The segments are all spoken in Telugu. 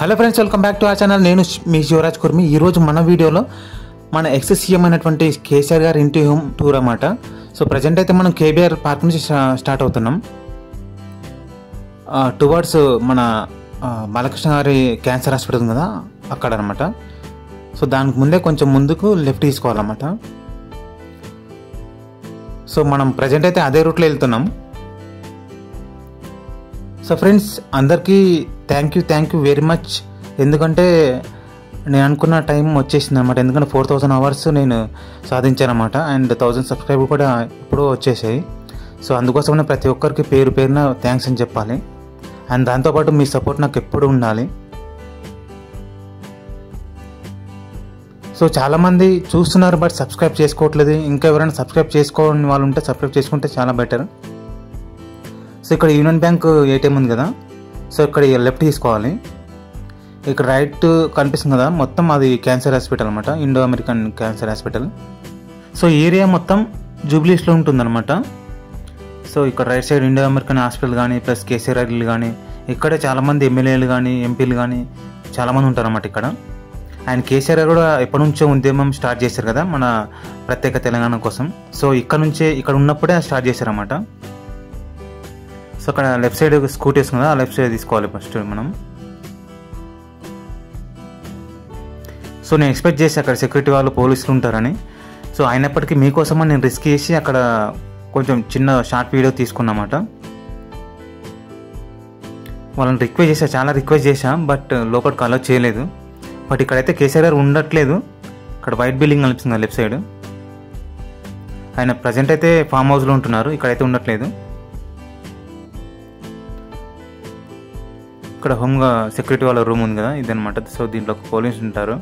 hello friends welcome back to ఆ ఛానల్ నేను మీ శివరాజ్ కుర్మి ఈరోజు మన వీడియోలో మన ఎక్స్ సీఎం అయినటువంటి కేసీఆర్ గారి ఇంటి హోమ్ టూర్ అన్నమాట సో ప్రజెంట్ అయితే మనం కేబీఆర్ పార్క్ నుంచి స్టా- స్టార్ట్ అవుతున్నాం టువర్డ్స్ మన ఆ, బాలకృష్ణ గారి క్యాన్సర్ హాస్పిటల్ ఉంది కదా అక్కడ అనమాట సో దానికి ముందే కొంచెం ముందుకు లెఫ్ట్ తీసుకోవాలన్నమాట సో మనం ప్రజెంట్ అయితే అదే రూట్లో వెళ్తున్నాం సో ఫ్రెండ్స్ అందరికీ thank you thank you very much ఎందుకంటే నేను అనుకున్న టైం వచ్చేసింది అనమాట ఎందుకంటే ఫోర్ థౌజండ్ అవర్స్ నేను సాధించాను అనమాట అండ్ థౌజండ్ సబ్స్క్రైబర్ కూడా ఇప్పుడు వచ్చేసాయి సో అందుకోసమే ప్రతి ఒక్కరికి పేరు పేరున థ్యాంక్స్ అని చెప్పాలి అండ్ దాంతోపాటు మీ సపోర్ట్ నాకు ఎప్పుడు ఉండాలి సో చాలామంది చూస్తున్నారు బట్ సబ్స్క్రైబ్ చేసుకోవట్లేదు ఇంకా ఎవరైనా సబ్స్క్రైబ్ చేసుకోని వాళ్ళు ఉంటే సబ్స్క్రైబ్ చేసుకుంటే చాలా బెటర్ సో ఇక్కడ యూనియన్ బ్యాంక్ ఏటీఎం ఉంది కదా సో ఇక్కడ లెఫ్ట్ తీసుకోవాలి ఇక్కడ రైట్ కనిపిస్తుంది కదా మొత్తం అది క్యాన్సర్ హాస్పిటల్ అనమాట Indo American cancer hospital so area మొత్తం జూబ్లీస్లో ఉంటుందన్నమాట సో ఇక్కడ right side Indo American hospital కానీ ప్లస్ కేసీఆర్లు కానీ ఇక్కడే చాలామంది ఎమ్మెల్యేలు కానీ ఎంపీలు కానీ చాలామంది ఉంటారన్నమాట ఇక్కడ ఆయన కేసీఆర్ కూడా ఎప్పటి నుంచో ఉద్యమం స్టార్ట్ చేశారు కదా మన ప్రత్యేక తెలంగాణ కోసం సో ఇక్కడ నుంచే ఇక్కడ ఉన్నప్పుడే స్టార్ట్ చేశారన్నమాట సో అక్కడ లెఫ్ట్ సైడ్ స్కూటీ వస్తుంది కదా ఆ లెఫ్ట్ సైడ్ తీసుకోవాలి ఫస్ట్ మనం సో నేను ఎక్స్పెక్ట్ చేసి అక్కడ సెక్యూరిటీ వాళ్ళు పోలీసులు ఉంటారని సో అయినప్పటికీ మీకోసమని నేను రిస్క్ చేసి అక్కడ కొంచెం చిన్న షార్ట్ వీడియో తీసుకున్నమాట వాళ్ళని రిక్వెస్ట్ చేశా చాలా రిక్వెస్ట్ చేశా బట్ లోపలికి అలో చేయలేదు బట్ ఇక్కడైతే కేసీఆర్ గారు ఉండట్లేదు ఇక్కడ వైట్ బిల్డింగ్ కనిపిస్తుంది లెఫ్ట్ సైడ్ ఆయన ప్రజెంట్ అయితే ఫామ్ హౌస్లో ఉంటున్నారు ఇక్కడైతే ఉండట్లేదు ఇక్కడ హోమ్గా సెక్యూరిటీ వాళ్ళ రూమ్ ఉంది కదా ఇదనమాట సో దీంట్లో ఒక పోలీస్ ఉంటారు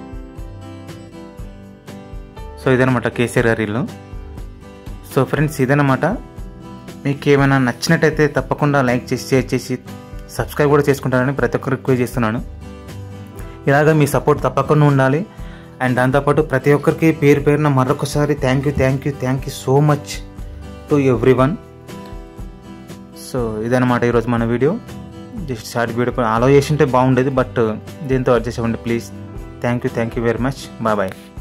సో ఇదనమాట కేసీఆర్ గారి ఇల్లు సో ఫ్రెండ్స్ ఇదనమాట మీకు ఏమైనా నచ్చినట్టయితే తప్పకుండా లైక్ చేసి షేర్ చేసి సబ్స్క్రైబ్ కూడా చేసుకుంటారని ప్రతి ఒక్కరు రిక్వెస్ట్ చేస్తున్నాను ఇలాగ మీ సపోర్ట్ తప్పకుండా ఉండాలి అండ్ దాంతోపాటు ప్రతి ఒక్కరికి పేరు పేరున మరొకసారి thank you thank you thank you so much to everyone so ఇదనమాట ఈరోజు మన వీడియో జస్ట్ షార్ట్ వీడియో అలో చేసి ఉంటే బాగుండేది బట్ దీంతో అడ్జస్ట్ అవ్వండి please thank you thank you very much bye bye